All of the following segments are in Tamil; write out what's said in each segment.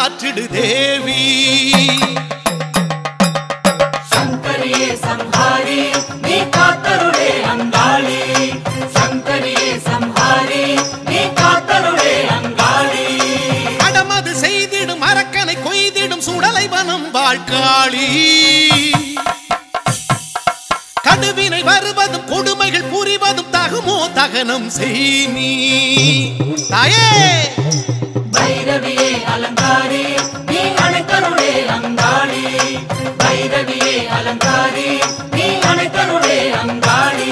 காற்றிடு தேவி சங்கரியே சம்ஹாரி நீ காத்தருளே அங்காளி சங்கரியே சம்ஹாரி நீ காத்தருளே அங்காளி அடமது செய்திடும் அரக்கனை கொய்திடும் சுடலை வனம் வாழ்காளி கடுவினை வருவதும் கொடுமைகள் புரிவதும் தகுமோ தகனம் செய் நீ தாயே பைரவியே அலங்காரி நீ அணைத்தருளே அங்காளி பைரவியே அலங்காரி நீ அணைத்தருளே அங்காளி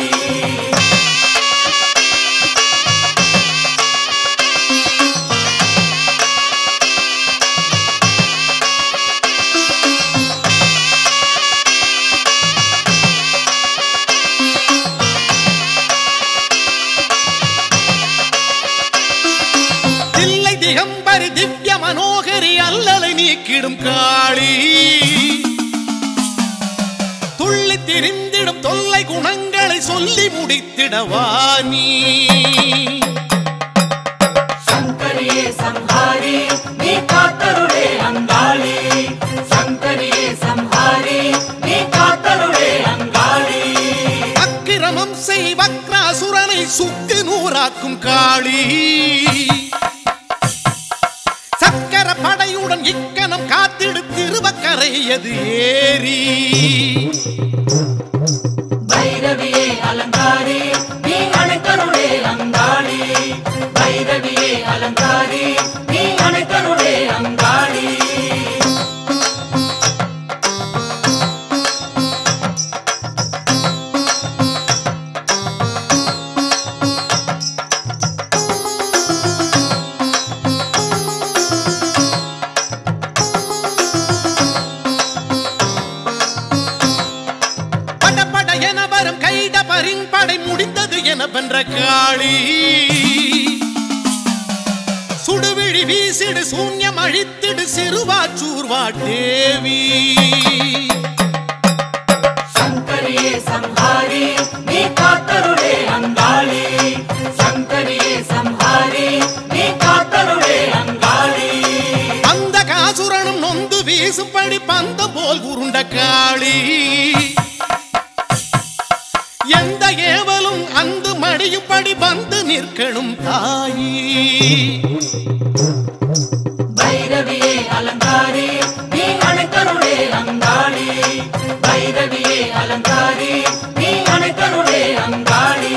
தில்லை திகம்பரி திவ்ய மனோகரி அல்லலை நீக்கிடும் காளி துள்ளி திரிந்திடும் தொல்லை குணங்களை சொல்லி முடித்திடவா நீ சங்கரியே சம்ஹாரி நீ காத்தருளே அங்காளி சங்கரியே சம்ஹாரி நீ காத்தருளே அங்காளி அக்கிரமம் செய் வக்ராசுரனை சுக்கு நூறாக்கும் காளி சக்கர படையுடன் இக்கணம் காத்திடு திருவக்கரையது ஏறி பைரவியே அலங்காரி நீ அணைத்தருளே அங்காளி பைரவியே அலங்காரி நீ அணைத்தருளே அங்காளி பட பட என வரும் கைட பரின்படை முடிந்தது என வென்ற காளி சுடுவிழி வீசிடு சூன்யம் அழித்திடு சிறுவாச்சூர்வா தேவி சங்கரியே சம்ஹாரி நீ காத்தருளே அங்காளி சங்கரியே சம்ஹாரி நீ காத்தருளே அங்காளி அந்த காசுரனும் நொந்து வீசும்படி பந்தம் போல் உருண்ட காளி எந்த ஏவலும் அந்த மடியும்படி வந்து நிற்கணும் தாயி பைரவியே அலங்காரி நீ அணைத்தருளே அங்காளி பைரவியே அலங்காரி நீ அணைத்தருளே அங்காளி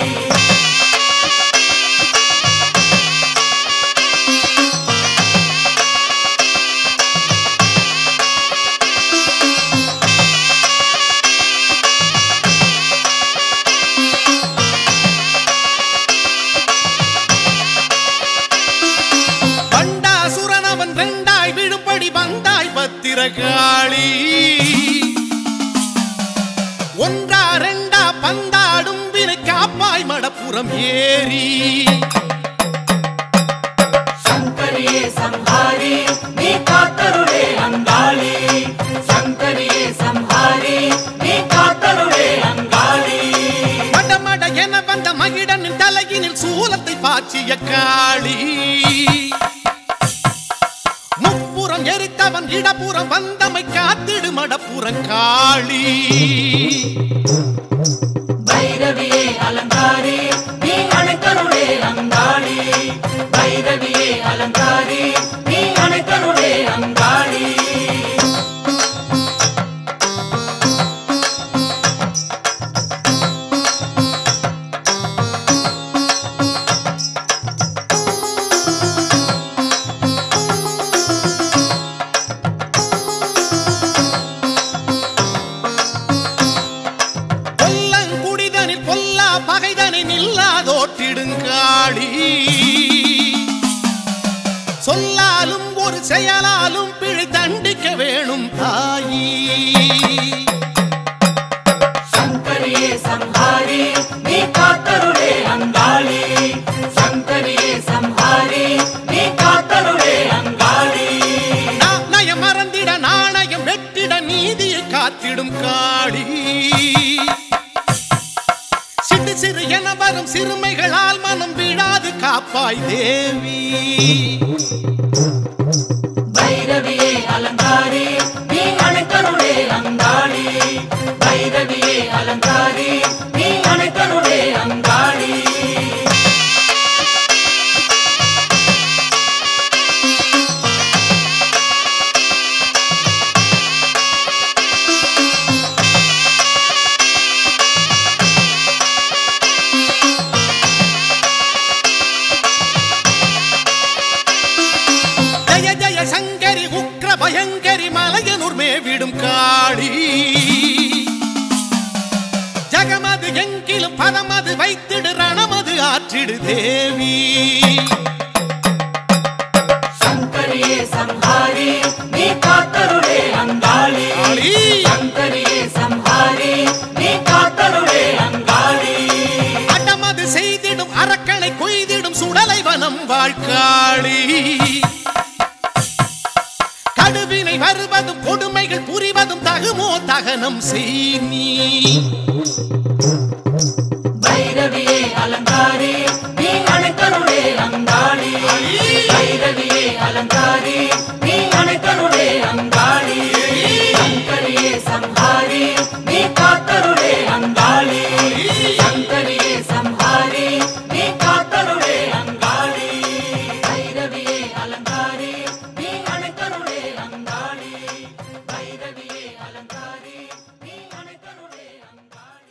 பண்டாசுரன் அவன் ரெண்டாய் விழும்படி வந்தாய் பத்திரகாளி ஒன்றா ரெண்டா பந்தாடும் வினை காப்பாய் மடப்புறம் ஏறி சங்கரியே சம்ஹாரி நீ காத்தருளே அங்காளி சங்கரியே சம்ஹாரி நீ காத்தருளே அங்காளி மடமட என வந்த மகிடனின் தலையினில் சூலத்தை பாய்ச்சிய காளி முப்புறம் எரித்தவன் இடப்புறம் வந்தமை காத்திடு மடப்புறம் காளி பைரவியே அலங்காரி நீ அணைத்தருளே அங்காளி பைரவியே அலங்காரி நீ அணைத்தருளே அங்காளி கொல்லங்குடிதனில் பொல்லா பகைதனை நில்லாதோற்றிடுங்காளி சொல்லாலும் ஒரு செயலாலும் பிழை தண்டிக்க வேணும் தாயி சங்கரியே சம்ஹாரி நீ காத்தருளே அங்காளி சங்கரியே சம்ஹாரி நீ காத்தருளே அங்காளி நாணயம் மறந்திட நாணயம் வெட்டிட நீதியை காத்திடும் காளி சிறு சிறு என வரும் சிறுமைகளால் மனம் விழாது காப்பாய் தேவி பை அலங்காரி நீ அனைத்தருளே அங்காளி பைரவியே அலங்காரி நீ அனைத்தருளே அங்காளி ஜய ஜய சங்கரி உக்ர பயங்கரி மலையனூர் மேவிடும் காளி ஜகமது எங்கிலும் பதமது வைத்திடு ரணமது ஆற்றிடு தேவி சங்கரியே சம்ஹாரி நீ காத்தருளே அங்காளி காளி. சங்கரியே சம்ஹாரி நீ காத்தருளே அங்காளி அடமது செய்திடும் அரக்கனை கொய்திடும் சுடலை வனம் வாழ்காளி கடுவினை வருவதும் கொடுமைகள் புரிவதும் தகுமோ தகனம் செய் நீ பைரவியே அலங்காரி நீ அனைத்தருளே அங்காளி பைரவியே அலங்காரி நீ அனைத்தருளே அங்காளி சங்கரியே சம்ஹாரி நீ காத்தருளே அங்காளி சங்கரியே சம்ஹாரி நீ காத்தருளே அங்காளி பைரவியே அலங்காரி நீ அனைத்தருளே அங்காளி பைரவியே அலங்காரி நீ அனைத்தருளே அங்காளி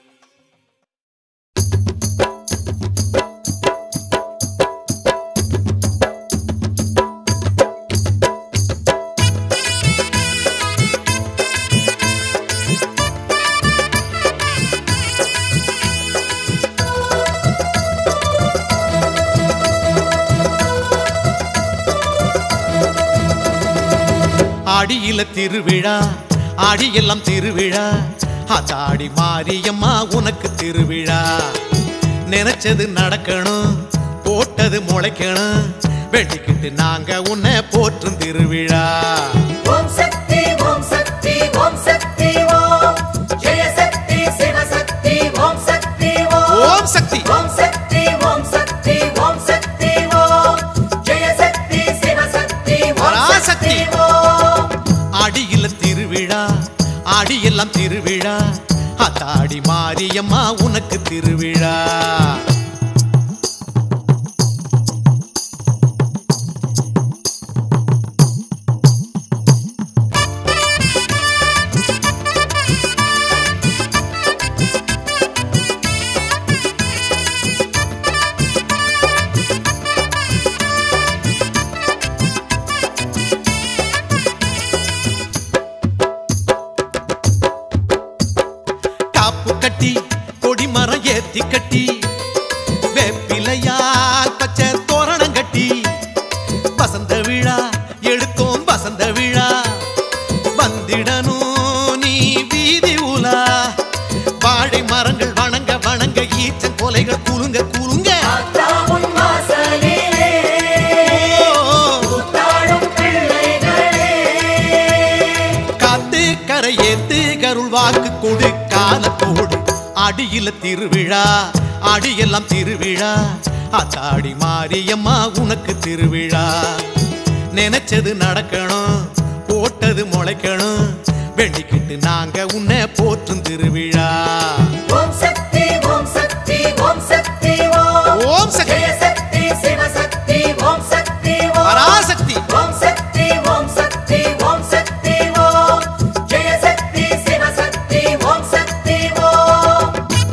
ஆடியில திருவிழா ஆடியெல்லாம் திருவிழா அதாடி மாரியம்மா உனக்கு திருவிழா நினைச்சது நடக்கணும் போட்டது முளைக்கணும் வெட்டிக்கிட்டு நாங்க உன்னை போற்றும் திருவிழா ஓம் சக்தி ஓம் சக்தி ஓம் சக்தி ஓம் ஜெய சக்தி சிவசக்தி ஓம் சக்தி ஓம் ஓம் சக்தி ஓம் சக்தி ஓம் சக்தி ஓம் சக்தி ஓம் ஜெய சக்தி சிவசக்தி ஓம் பராசக்தி. சக்தி ஓம் ஆடியில திருவிழா ஆடியெல்லாம் திருவிழா அத்தாடி மாரியம்மா உனக்கு திருவிழா காப்பு கட்டி கொடிமரம் ஏத்தி கட்டி வேப்பிலையால் பச்சை தோரணம் கட்டி வசந்த விழா எடுத்தோம் வசந்த விழா வந்திடணும் நீ வீதி உலா வாழை மரங்கள் வணங்க வணங்க ஈச்சன் கொலைகள் குலுங்க குலுங்க ஆத்தாவும் வாசலிலே ஓ, கூத்தாடும் பிள்ளைகளே காத்து கரையேத்து கருள் வாக்கு கொடு காலத்தோடு அடியில திருவிழா அடியெல்லாம் திருவிழா அத்தாடி மாரியம்மா உனக்கு திருவிழா நினைச்சது நடக்கணும் போட்டது முளைக்கணும் வேண்டிக்கிட்டு நாங்க உன்னை போற்றும் திருவிழா ஓம் சக்தி ஓம் சக்தி ஓம் சக்தி ஓம் ஓம் சக்தி ஜெய சக்தி சிவசக்தி ஓம் சக்தி ஓம் பராசக்தி ஓம் சக்தி ஓம் சக்தி ஓம் சக்தி ஓம் ஜெய சக்தி சிவசக்தி ஓம் சக்தி ஓம்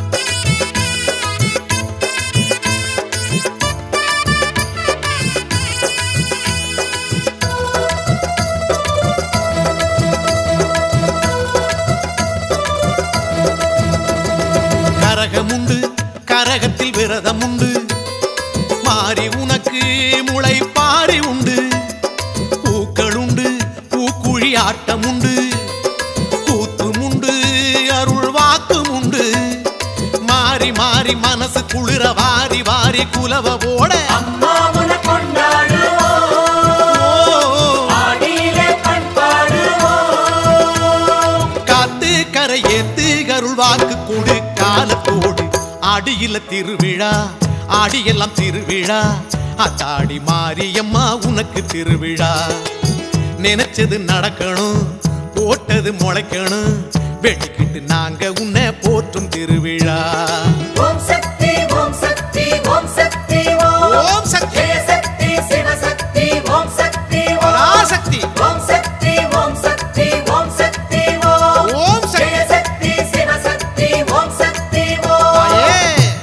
கரகமுண்டு கரகத்தில் விரதம் உண்டு மாறி உனக்கு முளை பாரி உண்டு பூக்கள் உண்டு பூக்குழி ஆட்டம் உண்டு கூத்தும் உண்டு அருள் வாக்கும் உண்டு மாறி மாறி மனசு குளிர வாரி வாரி குலவ ஓட அம்மா உன கொண்டாடுவோம் ஆடியிலே பண்பாடுவோம் காத்து கரையேத்து கருள் வாக்கு கொடு காலத்தோடு ஆடியில திருவிழா ஆடியெல்லாம் திருவிழா அத்தாடி மாரியம்மா உனக்கு திருவிழா நினைச்சது நடக்கணும் போட்டது முளைக்கணும் வெட்டிக்கிட்டு நாங்க உன்னை போற்றும் திருவிழா ஓம் சக்தி ஓம் சக்தி ஓம் சக்தி ஓம் ஓம் சக்தி ஜெய சக்தி சிவசக்தி ஓம் சக்தி ஓம் பராசக்தி ஓம் சக்தி ஓம் சக்தி ஓம் சக்தி ஓம் ஓம் சக்தி ஜெய சக்தி சிவசக்தி ஓம் சக்தி ஓம் தாயே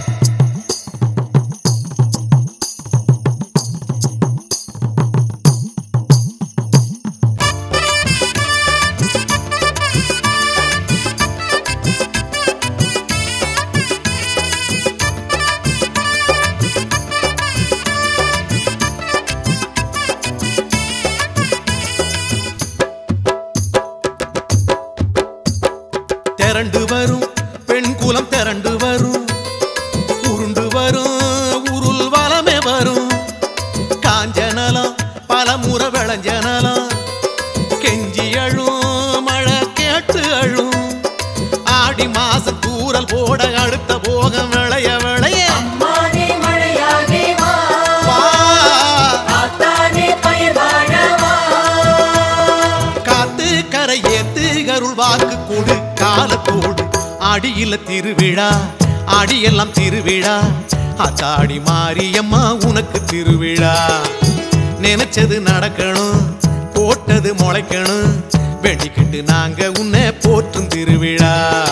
திரண்டு வரும் பெண் குலம் திரண்டு வரும் உருண்டு வரும் உருள் வளமே வரும் காஞ்சனலம் பல முறை விளைஞ்சனலம் கெஞ்சி அழும் மழை கேட்டு அழும் ஆடி மாசம் தூரல் போட அடுத்த போகம் விளைய விளைய அம்மானே மழையாகி வா வா. காத்தானே பயிர் வாழவா காத்து கரை ஏத்து கருள் வாக்கு கொடு காலத்தோடு அடியில திருவிழா அடியெல்லாம் திருவிழா அத்தாடி மாரியம்மா உனக்கு திருவிழா நினைச்சது நடக்கணும் போட்டது முளைக்கணும் வெடிக்கிட்டு நாங்க உன்னை போற்றும் திருவிழா